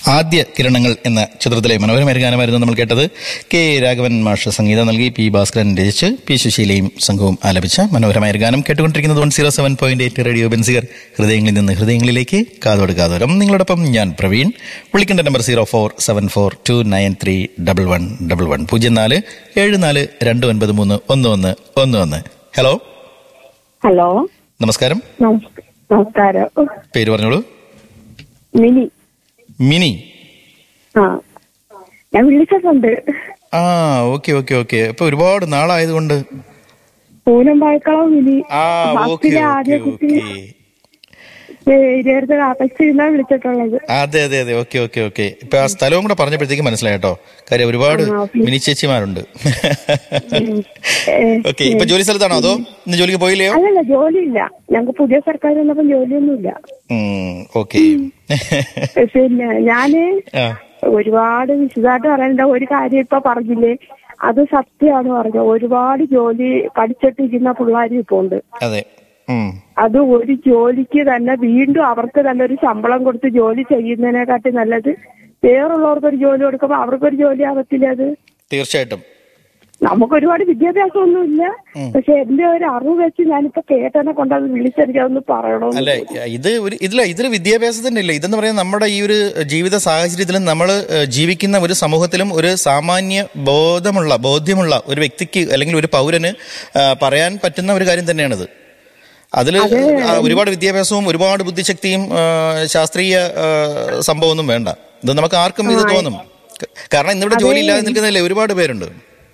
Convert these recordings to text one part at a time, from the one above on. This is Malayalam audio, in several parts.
ആദ്യ കിരണങ്ങൾ എന്ന ചിത്രത്തിലെ മനോഹരമായ ഗാനമായിരുന്നു നമ്മൾ കേട്ടത് കെ രാഘവൻ മാഷ് സംഗീതം നൽകി പി ഭാസ്കരൻ രചിച്ച് പി സുശീലയും സംഘവും ആലപിച്ച മനോഹരമായ ഗാനം കേട്ടുകൊണ്ടിരിക്കുന്നത് one zero seven point eight radio Benziger ഹൃദയങ്ങളിൽ നിന്ന് ഹൃദയങ്ങളിലേക്ക് കാതോട് കാതോരം നിങ്ങളോടൊപ്പം ഞാൻ പ്രവീൺ വിളിക്കേണ്ട number zero four seven four two nine three double one double one പൂജ്യം നാല് ഏഴ് നാല് രണ്ട് ഒൻപത് മൂന്ന് ഒന്ന് ഒന്ന് ഒന്ന് ഒന്ന് ഹലോ ഹലോ നമസ്കാരം നമസ്ക- നമസ്കാരം പേര് പറഞ്ഞോളൂ മിനി മിനി ആ ഞാൻ വിളിച്ചിട്ടുണ്ട് ആ ഓക്കെ ഓക്കെ ഓക്കെ ഇപ്പൊ ഒരുപാട് നാളായതുകൊണ്ട് പൂനം പായക്കളം മിനി ആ ഓക്കെ ബസ്സിലെ ആദ്യ ഓക്കെ കുട്ടി ഓക്കെ ഇരുപത്തി ആപേക്ഷിക്കുന്ന വിളിച്ചിട്ടുള്ളത് അതെ അതെ അതെ ഓക്കെ ഓക്കെ ഓക്കെ ഇപ്പൊ ആ സ്ഥലവും കൂടെ പറഞ്ഞപ്പോഴത്തേക്ക് മനസ്സിലായി കേട്ടോ കാര്യം ഒരുപാട് ആ, ഓക്കെ. മിനി ചേച്ചിമാരുണ്ട് ഏ, ഓക്കെ ഇപ്പൊ ജോലി സ്ഥലത്താണോ അതോ ഇന്ന് ജോലിക്ക് പോയില്ലയോ അല്ലല്ല ജോലിയില്ല ഞങ്ങക്ക് പുതിയ സർക്കാർ വന്നപ്പം ജോലിയൊന്നുമില്ല ഓക്കെ പിന്നെ ഞാന് ആ ഒരുപാട് വിശദമായിട്ട് പറയണ്ട ഒരു കാര്യം ഇപ്പൊ പറഞ്ഞില്ലേ അത് സത്യമാണ് പറഞ്ഞ ഒരുപാട് ജോലി പഠിച്ചിട്ടിരിക്കുന്ന പിള്ളേരും ഇപ്പൊ ഉണ്ട് അതെ ഉം. അത് ഒരു ജോലിക്ക് തന്നെ വീണ്ടും അവർക്ക് തന്നെ ഒരു ശമ്പളം കൊടുത്ത് ജോലി ചെയ്യുന്നതിനെക്കാട്ടി നല്ലത് വേറുള്ളവർക്ക് ഒരു ജോലി കൊടുക്കുമ്പോൾ അവർക്കൊരു ജോലി ആവത്തില്ല അത് തീർച്ചയായിട്ടും നമുക്ക് ഒരുപാട് വിദ്യാഭ്യാസമൊന്നുമില്ല പക്ഷെ എന്റെ ഒരു അറിവ് വെച്ച് ഞാനിപ്പോ കേട്ടനെ കൊണ്ട് അത് വിളിച്ചെനിക്ക് അതൊന്ന് പറയണമെന്ന് അല്ല ഇത് ഒരു ഇതില ഇതൊരു വിദ്യാഭ്യാസത്തിന്റെ ഇല്ല ഇതെന്ന് പറയുന്നത് നമ്മുടെ ഈ ഒരു ജീവിത സാഹചര്യത്തിലും നമ്മൾ ജീവിക്കുന്ന ഒരു സമൂഹത്തിലും ഒരു സാമാന്യ ബോധമുള്ള ബോധ്യമുള്ള ഒരു വ്യക്തിക്ക് അല്ലെങ്കിൽ ഒരു പൗരന് ആ, പറയാൻ പറ്റുന്ന ഒരു കാര്യം തന്നെയാണിത് അതിൽ ഒരുപാട് വിദ്യാഭ്യാസവും ഒരുപാട് ബുദ്ധിശക്തിയും ആ, ശാസ്ത്രീയ ആ, സംഭവമൊന്നും വേണ്ട ഇത് നമുക്ക് ആർക്കും ഇത് തോന്നും ക- കാരണം ഇന്നിവിടെ ജോലി ഇല്ലാതെ നിൽക്കുന്നില്ലേ ഒരുപാട് പേരുണ്ട്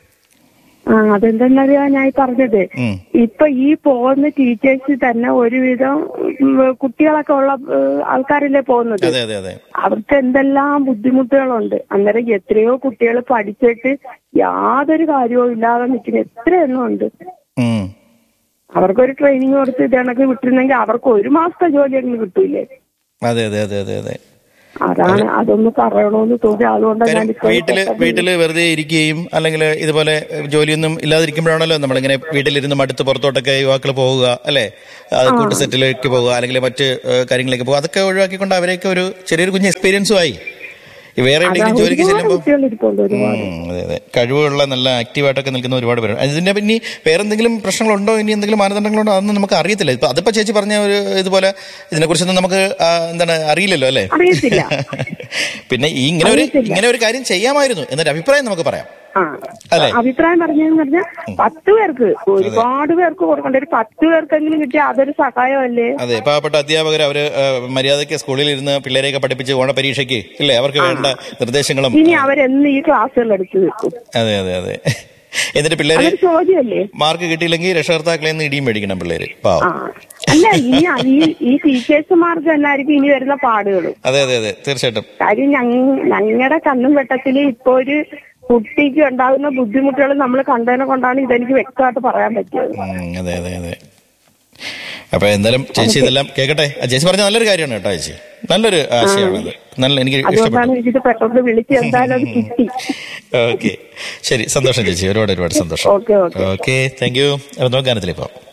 ആ അതെന്തെന്നറിയാ ഞാൻ ഈ പറഞ്ഞത് ഉം. ഇപ്പൊ ഈ പോകുന്ന ടീച്ചേഴ്സ് തന്നെ ഒരുവിധം ഉം, കുട്ടികളൊക്കെ ഉള്ള ഏഹ്, ആൾക്കാരല്ലേ പോകുന്നത് അതെ അതെ അതെ അവർക്ക് എന്തെല്ലാം ബുദ്ധിമുട്ടുകളുണ്ട് അന്നേരം എത്രയോ കുട്ടികൾ പഠിച്ചിട്ട് യാതൊരു കാര്യവും ഇല്ലാതെ നിൽക്കുന്ന എത്ര എണ്ണം ഉണ്ട് ഉം. അവർക്കൊരു ട്രെയിനിങ് കൊടുത്ത് ഇത് കണക്ക് വിട്ടിരുന്നെങ്കിൽ അവർക്ക് ഒരു മാസത്തെ ജോലി എങ്കിലും കിട്ടൂലേ അതെ അതെ അതെ അതെ അതെ അതാണ് അതൊന്ന് പറയണമെന്ന് തോന്നി അതുകൊണ്ടാണ് കാര്യം ഞാനിപ്പോ വീട്ടില് വീട്ടില് വെറുതെ ഇരിക്കുകയും അല്ലെങ്കിൽ ഇതുപോലെ ജോലിയൊന്നും ഇല്ലാതിരിക്കുമ്പോഴാണല്ലോ നമ്മളിങ്ങനെ വീട്ടിലിരുന്ന് മടുത്ത് പുറത്തോട്ടൊക്കെ യുവാക്കൾ പോവുക അല്ലെ അത് കൂട്ടുസെറ്റിലേക്ക് പോവുക അല്ലെങ്കിൽ മറ്റ് ഏഹ്, കാര്യങ്ങളിലേക്ക് പോകുക അതൊക്കെ ഒഴിവാക്കിക്കൊണ്ട് അവരെയൊക്കെ ഒരു ചെറിയൊരു കുഞ്ഞ് എക്സ്പീരിയൻസും ആയി ഈ വേറെ എവിടെയെങ്കിലും ജോലിക്ക് ഒരുപാട് ചെല്ലുമ്പോൾ കുട്ടികൾ ഇരിപ്പുണ്ട് ഒരുപാട് ഉം, അതെ അതെ കഴിവുള്ള നല്ല ആക്റ്റീവായിട്ടൊക്കെ നിൽക്കുന്ന ഒരുപാട് പേരുണ്ട് അതിന്റെ പിന്നെ വേറെ എന്തെങ്കിലും പ്രശ്നങ്ങളുണ്ടോ ഇനി എന്തെങ്കിലും മാനദണ്ഡങ്ങളുണ്ടോ അതൊന്നും നമുക്ക് അറിയത്തില്ല ഇപ്പൊ അതിപ്പോ ചേച്ചി പറഞ്ഞ ഒരു ഇതുപോലെ ഇതിനെക്കുറിച്ചൊന്നും നമുക്ക് ആ, എന്താണ് അറിയില്ലല്ലോ അല്ലേ അറിയത്തില്ല പിന്നെ ഈ ഇങ്ങനെ ഒരു ഇങ്ങനെ ഒരു കാര്യം ചെയ്യാമായിരുന്നു എന്നൊരു അഭിപ്രായം നമുക്ക് പറയാം ആ അല്ലേ? അഭിപ്രായം പറഞ്ഞതെന്ന് പറഞ്ഞാൽ പത്ത് പേർക്ക് ഒരുപാട് പേർക്ക് കൊടുക്കണ്ട ഒരു പത്ത് പേർക്കെങ്കിലും കിട്ടിയ അതൊരു സഹായമല്ലേ അതെ പാവപ്പെട്ട അധ്യാപകർ അവര് ആ, മര്യാദയ്ക്ക് സ്കൂളിൽ ഇരുന്ന് പിള്ളേരെയൊക്കെ പഠിപ്പിച്ച് ഓണപരീക്ഷയ്ക്ക് ഇല്ലേ അവർക്ക് വേണ്ട നിർദ്ദേശങ്ങളും ഇനി അവരെന്ന് ഈ ക്ലാസ്സുകൾ എടുത്തു വെക്കും അതെ അതെ അതെ എന്നിട്ട് പിള്ളേര് അതൊരു ചോദ്യമല്ലേ മാർക്ക് കിട്ടിയില്ലെങ്കിൽ രക്ഷകർത്താക്കളെ നിന്ന് ഇടിയും മേടിക്കണം പിള്ളേര് ആ പാവം അല്ല ഇനി ഈ ഈ ടീച്ചേഴ്സുമാർക്ക് തന്നെയായിരിക്കും ഇനി വരുന്ന പാടുകൾ അതെ അതെ അതെ തീർച്ചയായിട്ടും കാര്യം ഞങ്ങളുടെ കണ്ണും വെട്ടത്തില് ഇപ്പൊ ഒരു കുട്ടിക്ക് ഉണ്ടാകുന്ന ബുദ്ധിമുട്ടുകൾ നമ്മൾ കണ്ടതിനെ കൊണ്ടാണ് ഇതെനിക്ക് വ്യക്തമായിട്ട് പറയാൻ പറ്റിയത് ഉം, അതെ അതെ അതെ അപ്പൊ എന്തായാലും ചേച്ചി ഇതെല്ലാം കേക്കട്ടെ ആ, ചേച്ചി പറഞ്ഞ നല്ലൊരു കാര്യമാണ് കേട്ടോ ചേച്ചി നല്ലൊരു ആശയമാണത് നല്ല എനിക്ക് ഇഷ്ടപ്പെട്ടു അതുകൊണ്ടാണ് എനിക്കിത് പെട്ടെന്ന് വിളിച്ച് എന്തായാലും അത് കിട്ടി ഓക്കെ ശരി സന്തോഷം ചേച്ചി ഒരുപാട് ഒരുപാട് സന്തോഷം okay okay okay thank you അപ്പൊ നമുക്ക് ഗാനത്തിലേക്ക് പോവാം